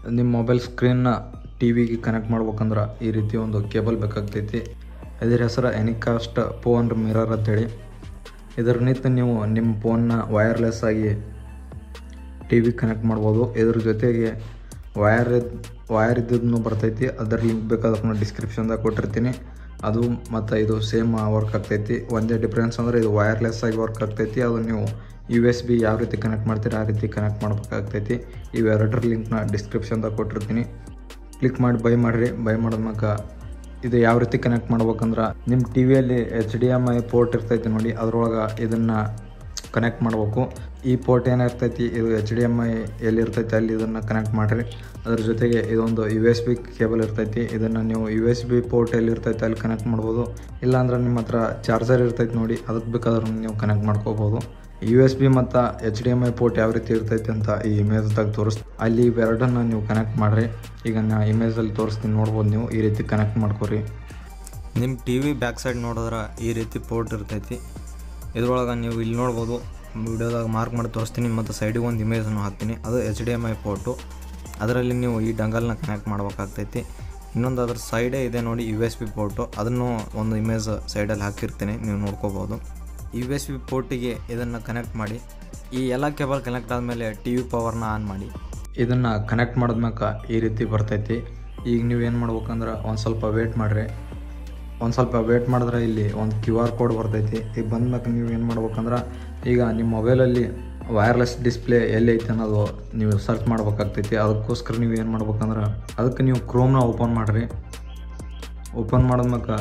ನಿಮ್ಮ ಮೊಬೈಲ್ ಸ್ಕ್ರೀನ್ನ ಟಿ ವಿಗೆ ಕನೆಕ್ಟ್ ಮಾಡ್ಬೇಕಂದ್ರೆ ಈ ರೀತಿ ಒಂದು ಕೇಬಲ್ ಬೇಕಾಗ್ತೈತಿ ಇದ್ರ ಹೆಸರು ಎನಿಕಾಸ್ಟ್ ಫೋನ್ ಮಿರರ್ ಅಂತೇಳಿ ಇದರ ನಿಂತು ನೀವು ನಿಮ್ಮ ಫೋನ್ನ ವೈರ್ಲೆಸ್ ಆಗಿ ಟಿ ವಿ ಕನೆಕ್ಟ್ ಮಾಡ್ಬೋದು ಇದ್ರ ಜೊತೆಗೆ ವಯರ್ ವಯರ್ ಇದ್ದದ್ದು ಬರ್ತೈತಿ ಅದರ ಲಿಂಕ್ ಬೇಕಾದ್ರೆ ಡಿಸ್ಕ್ರಿಪ್ಷನ್ದಾಗ ಕೊಟ್ಟಿರ್ತೀನಿ ಅದು ಮತ್ತು ಇದು ಸೇಮ್ ವರ್ಕ್ ಆಗ್ತೈತಿ ಒಂದೇ ಡಿಫ್ರೆನ್ಸ್ ಅಂದರೆ ಇದು ವಯರ್ಲೆಸ್ ಆಗಿ ವರ್ಕ್ ಆಗ್ತೈತಿ ಅದು ನೀವು ಯು ಎಸ್ ಬಿ ಯಾವ ರೀತಿ ಕನೆಕ್ಟ್ ಮಾಡ್ತೀರಿ ಆ ರೀತಿ ಕನೆಕ್ಟ್ ಮಾಡ್ಬೇಕಾಗ್ತೈತಿ ಇವೆರಡರ ಲಿಂಕ್ನ ಡಿಸ್ಕ್ರಿಪ್ಷನ್ದಾಗ ಕೊಟ್ಟಿರ್ತೀನಿ ಕ್ಲಿಕ್ ಮಾಡಿ ಬೈ ಮಾಡಿರಿ ಬೈ ಮಾಡಿದ್ಮ್ಯಾಕ ಇದು ಯಾವ ರೀತಿ ಕನೆಕ್ಟ್ ಮಾಡ್ಬೇಕಂದ್ರೆ ನಿಮ್ಮ ಟಿ ವಿಯಲ್ಲಿ H D M I port ಇರ್ತೈತಿ ನೋಡಿ ಅದ್ರೊಳಗೆ ಇದನ್ನು ಕನೆಕ್ಟ್ ಮಾಡಬೇಕು ಈ ಪೋರ್ಟ್ ಏನಿರ್ತೈತಿ ಇದು ಎಚ್ ಡಿ ಎಮ್ ಐ ಎಲ್ಲಿ ಇರ್ತೈತಿ ಅಲ್ಲಿ ಇದನ್ನು ಕನೆಕ್ಟ್ ಮಾಡಿರಿ ಅದ್ರ ಜೊತೆಗೆ ಇದೊಂದು ಯು ಎಸ್ ಬಿ ಕೇಬಲ್ ಇರ್ತೈತಿ ಇದನ್ನು ನೀವು ಯು ಎಸ್ ಬಿ ಪೋರ್ಟ್ ಎಲ್ಲಿ ಇರ್ತೈತಿ ಅಲ್ಲಿ ಕನೆಕ್ಟ್ ಮಾಡ್ಬೋದು ಇಲ್ಲಾಂದ್ರೆ ನಿಮ್ಮ ಹತ್ರ ಚಾರ್ಜರ್ ಇರ್ತೈತಿ ನೋಡಿ ಅದಕ್ಕೆ ಬೇಕಾದ್ರೂ ನೀವು ಕನೆಕ್ಟ್ ಮಾಡ್ಕೋಬೋದು ಯು ಎಸ್ ಬಿ ಮತ್ತು H D M I port ಯಾವ ರೀತಿ ಇರ್ತೈತಿ ಅಂತ ಈ ಇಮೇಜ್ದಾಗ ತೋರಿಸ್ ಅಲ್ಲಿ ಇವೆರಡನ್ನು ನೀವು ಕನೆಕ್ಟ್ ಮಾಡಿರಿ ಈಗ ನಾ ಇಮೇಜಲ್ಲಿ ತೋರಿಸ್ತೀನಿ ನೋಡ್ಬೋದು ನೀವು ಈ ರೀತಿ ಕನೆಕ್ಟ್ ಮಾಡ್ಕೊರಿ ನಿಮ್ಮ ಟಿ ವಿ ಬ್ಯಾಕ್ ಸೈಡ್ ನೋಡಿದ್ರೆ ಈ ರೀತಿ ಪೋರ್ಟ್ ಇರ್ತೈತಿ ಇದ್ರೊಳಗೆ ನೀವು ಇಲ್ಲಿ ನೋಡ್ಬೋದು ವಿಡಿಯೋದಾಗ ಮಾರ್ಕ್ ಮಾಡಿ ತೋರಿಸ್ತೀನಿ ಮತ್ತು ಸೈಡಿಗೆ ಒಂದು ಇಮೇಜನ್ನು ಹಾಕ್ತೀನಿ ಅದು H D M I port ಅದರಲ್ಲಿ ನೀವು ಈ ಡಂಗಲ್ನ ಕನೆಕ್ಟ್ ಮಾಡ್ಬೇಕಾಗ್ತೈತಿ ಇನ್ನೊಂದು ಅದ್ರ ಸೈಡೇ ಇದೆ ನೋಡಿ ಯು ಎಸ್ ಬಿ ಪೋರ್ಟು ಅದನ್ನು ಒಂದು ಇಮೇಜ್ ಸೈಡಲ್ಲಿ ಹಾಕಿರ್ತೀನಿ ನೀವು ನೋಡ್ಕೋಬೋದು ಯು ಎಸ್ ಬಿ ಪೋರ್ಟಿಗೆ ಇದನ್ನು ಕನೆಕ್ಟ್ ಮಾಡಿ ಈ ಎಲ್ಲ ಕೇಬಲ್ ಕನೆಕ್ಟ್ ಆದಮೇಲೆ ಟಿ ವಿ ಪವರ್ನ ಆನ್ ಮಾಡಿ ಇದನ್ನು ಕನೆಕ್ಟ್ ಮಾಡಿದ್ಮ್ಯಾಕ ಈ ರೀತಿ ಬರ್ತೈತಿ ಈಗ ನೀವು ಏನು ಮಾಡ್ಬೇಕಂದ್ರೆ ಒಂದು ಸ್ವಲ್ಪ ವೇಟ್ ಮಾಡಿರಿ ಒಂದು ಸ್ವಲ್ಪ ವೇಟ್ ಮಾಡಿದ್ರೆ ಇಲ್ಲಿ ಒಂದು ಕ್ಯೂ ಆರ್ ಕೋಡ್ ಬರ್ತೈತಿ ಈಗ ಬಂದ್ಮ್ಯಾಕ ನೀವು ಏನು ಮಾಡ್ಬೇಕಂದ್ರೆ ಈಗ ನಿಮ್ಮ ಮೊಬೈಲಲ್ಲಿ ವೈರ್ಲೆಸ್ ಡಿಸ್ಪ್ಲೇ ಎಲ್ಲಿ ಐತೆ ಅನ್ನೋದು ನೀವು ಸರ್ಚ್ ಮಾಡ್ಬೇಕಾಗ್ತೈತಿ ಅದಕ್ಕೋಸ್ಕರ ನೀವು ಏನು ಮಾಡ್ಬೇಕಂದ್ರೆ ಅದಕ್ಕೆ ನೀವು ಕ್ರೋಮ್ನ ಓಪನ್ ಮಾಡಿರಿ ಓಪನ್ ಮಾಡಿದ್ಮ್ಯಾಕ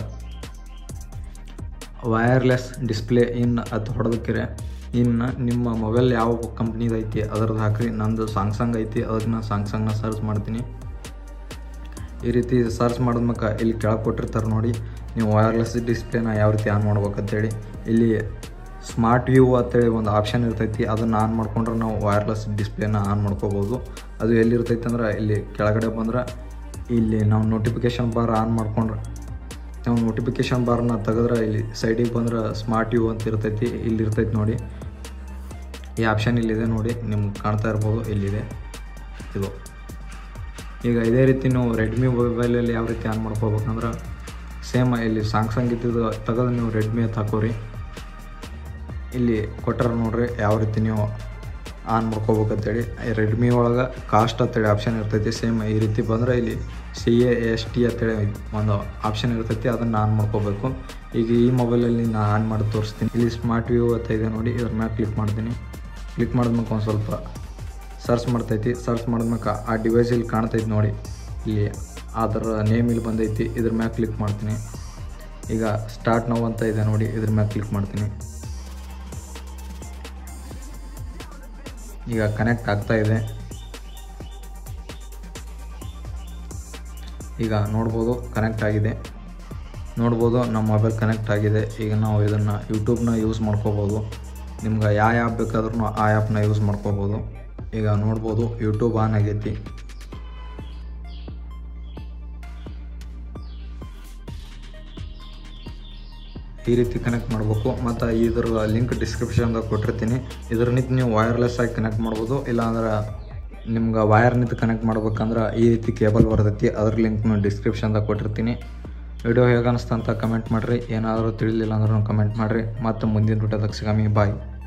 ವೈರ್ಲೆಸ್ ಡಿಸ್ಪ್ಲೇ ಇನ್ ಅದು ಹೊಡೆದಕ್ಕಿರೆ ಇನ್ನು ನಿಮ್ಮ ಮೊಬೈಲ್ ಯಾವ ಕಂಪ್ನಿದು ಐತಿ ಅದ್ರದ್ದು ಹಾಕ್ರಿ ನಂದು ಸಾಂಗ್ಸಂಗ್ ಐತಿ ಅದಕ್ಕೆ ನಾನು ಸಾಂಗ್ಸಂಗ್ನ ಸರ್ಚ್ ಮಾಡ್ತೀನಿ ಈ ರೀತಿ ಸರ್ಚ್ ಮಾಡಿದ್ಮ್ಯಾಕ ಇಲ್ಲಿ ಕೆಳಗೆ ಕೊಟ್ಟಿರ್ತಾರೆ ನೋಡಿ ನೀವು ವೈರ್ಲೆಸ್ ಡಿಸ್ಪ್ಲೇನ ಯಾವ ರೀತಿ ಆನ್ ಮಾಡ್ಬೇಕಂತೇಳಿ ಇಲ್ಲಿ ಸ್ಮಾರ್ಟ್ ವ್ಯೂ ಅಂತೇಳಿ ಒಂದು ಆಪ್ಷನ್ ಇರ್ತೈತಿ ಅದನ್ನು ಆನ್ ಮಾಡ್ಕೊಂಡ್ರೆ ನಾವು ವೈರ್ಲೆಸ್ ಡಿಸ್ಪ್ಲೇನ ಆನ್ ಮಾಡ್ಕೋಬೋದು ಅದು ಎಲ್ಲಿರ್ತೈತಿ ಅಂದ್ರೆ ಇಲ್ಲಿ ಕೆಳಗಡೆ ಬಂದ್ರೆ ಇಲ್ಲಿ ನಾವು ನೋಟಿಫಿಕೇಷನ್ ಬಾರ್ ಆನ್ ಮಾಡ್ಕೊಂಡ್ರೆ ನಾವು ನೋಟಿಫಿಕೇಷನ್ ಬಾರ್ನ ತೆಗೆದ್ರೆ ಇಲ್ಲಿ ಸೈಡಿಗೆ ಬಂದ್ರೆ ಸ್ಮಾರ್ಟ್ ವ್ಯೂ ಅಂತ ಇರ್ತೈತಿ ಇಲ್ಲಿ ಇರ್ತೈತಿ ನೋಡಿ ಈ ಆಪ್ಷನ್ ಇಲ್ಲಿದೆ ನೋಡಿ ನಿಮ್ಗೆ ಕಾಣ್ತಾ ಇರ್ಬೋದು ಇಲ್ಲಿದೆ ಇದು ಈಗ ಇದೇ ರೀತಿ ನೀವು ರೆಡ್ಮಿ ಮೊಬೈಲಲ್ಲಿ ಯಾವ ರೀತಿ ಆನ್ ಮಾಡ್ಕೋಬೇಕಂದ್ರೆ ಸೇಮ್ ಇಲ್ಲಿ ಸಾಂಗ್ಸಂಗ್ ಇದ್ದಿದ್ದು ತೆಗೆದು ನೀವು ರೆಡ್ಮಿ ಅಂತ ಹಾಕೋರಿ ಇಲ್ಲಿ ಕೊಟ್ಟಾರ ನೋಡ್ರಿ ಯಾವ ರೀತಿ ನೀವು ಆನ್ ಮಾಡ್ಕೋಬೇಕಂತೇಳಿ ರೆಡ್ಮಿ ಒಳಗೆ ಕಾಸ್ಟ್ ಅಂತೇಳಿ ಆಪ್ಷನ್ ಇರ್ತೈತಿ ಸೇಮ್ ಈ ರೀತಿ ಬಂದರೆ ಇಲ್ಲಿ ಸಿ ಎ ಎಸ್ ಟಿ ಅಂತೇಳಿ ಒಂದು ಆಪ್ಷನ್ ಇರ್ತೈತಿ ಅದನ್ನು ಆನ್ ಮಾಡ್ಕೋಬೇಕು ಈಗ ಈ ಮೊಬೈಲಲ್ಲಿ ನಾನು ಆನ್ ಮಾಡಿ ತೋರಿಸ್ತೀನಿ ಇಲ್ಲಿ ಸ್ಮಾರ್ಟ್ ವ್ಯೂ ಅಂತ ಇದೆ ನೋಡಿ ಇದ್ರ ಮ್ಯಾಲೆ ಕ್ಲಿಕ್ ಮಾಡ್ತೀನಿ ಕ್ಲಿಕ್ ಮಾಡಿದ್ಮೇಲೆ ಒಂದು ಸ್ವಲ್ಪ ಸರ್ಚ್ ಮಾಡ್ತೈತಿ ಸರ್ಚ್ ಮಾಡಿದ್ಮ್ಯಾಕ ಆ ಡಿವೈಸ್ ಇಲ್ಲಿ ಕಾಣ್ತೈತಿ ನೋಡಿ ಇಲ್ಲಿ ಅದರ ನೇಮ್ ಇಲ್ಲಿ ಬಂದೈತಿ ಇದ್ರ ಮ್ಯಾಲೆ ಕ್ಲಿಕ್ ಮಾಡ್ತೀನಿ ಈಗ ಸ್ಟಾರ್ಟ್ ನಾವು ಅಂತ ಇದೆ ನೋಡಿ ಇದ್ರ ಮ್ಯಾಲೆ ಕ್ಲಿಕ್ ಮಾಡ್ತೀನಿ ಈಗ ಕನೆಕ್ಟ್ ಆಗ್ತಾ ಇದೆ ಈಗ ನೋಡ್ಬೋದು ಕನೆಕ್ಟ್ ಆಗಿದೆ ನೋಡ್ಬೋದು ನಮ್ಮ ಮೊಬೈಲ್ ಕನೆಕ್ಟ್ ಆಗಿದೆ ಈಗ ನಾವು ಇದನ್ನು ಯೂಟ್ಯೂಬ್ನ ಯೂಸ್ ಮಾಡ್ಕೋಬೋದು ನಿಮ್ಗೆ ಯಾವ ಆ್ಯಪ್ ಬೇಕಾದ್ರೂ ಆ ಆ್ಯಪ್ನ ಯೂಸ್ ಮಾಡ್ಕೋಬೋದು ಈಗ ನೋಡ್ಬೋದು ಯೂಟ್ಯೂಬ್ ಆನ್ ಆಗೈತಿ ಈ ರೀತಿ ಕನೆಕ್ಟ್ ಮಾಡಬೇಕು ಮತ್ತು ಇದ್ರ ಲಿಂಕ್ ಡಿಸ್ಕ್ರಿಪ್ಷನ್ದಾಗ ಕೊಟ್ಟಿರ್ತೀನಿ ಇದ್ರ ನಿಂತು ನೀವು ವೈರ್ಲೆಸ್ ಆಗಿ ಕನೆಕ್ಟ್ ಮಾಡ್ಬೋದು ಇಲ್ಲಾಂದ್ರೆ ನಿಮ್ಗೆ ವೈರ್ ನಿಂತು ಕನೆಕ್ಟ್ ಮಾಡ್ಬೇಕಂದ್ರೆ ಈ ರೀತಿ ಕೇಬಲ್ ಬರ್ತೈತಿ ಅದ್ರ ಲಿಂಕ್ನ ಡಿಸ್ಕ್ರಿಪ್ಷನ್ದಾಗ ಕೊಟ್ಟಿರ್ತೀನಿ ವಿಡಿಯೋ ಹೇಗೆ ಅನಿಸ್ತು ಅಂತ ಕಮೆಂಟ್ ಮಾಡಿರಿ ಏನಾದರೂ ತಿಳಿಲಿಲ್ಲ ಅಂದ್ರೆ ಕಮೆಂಟ್ ಮಾಡಿರಿ ಮತ್ತು ಮುಂದಿನ ವಿಡಿಯೋದಾಗ ಸಿಗಾಮಿ ಬಾಯ್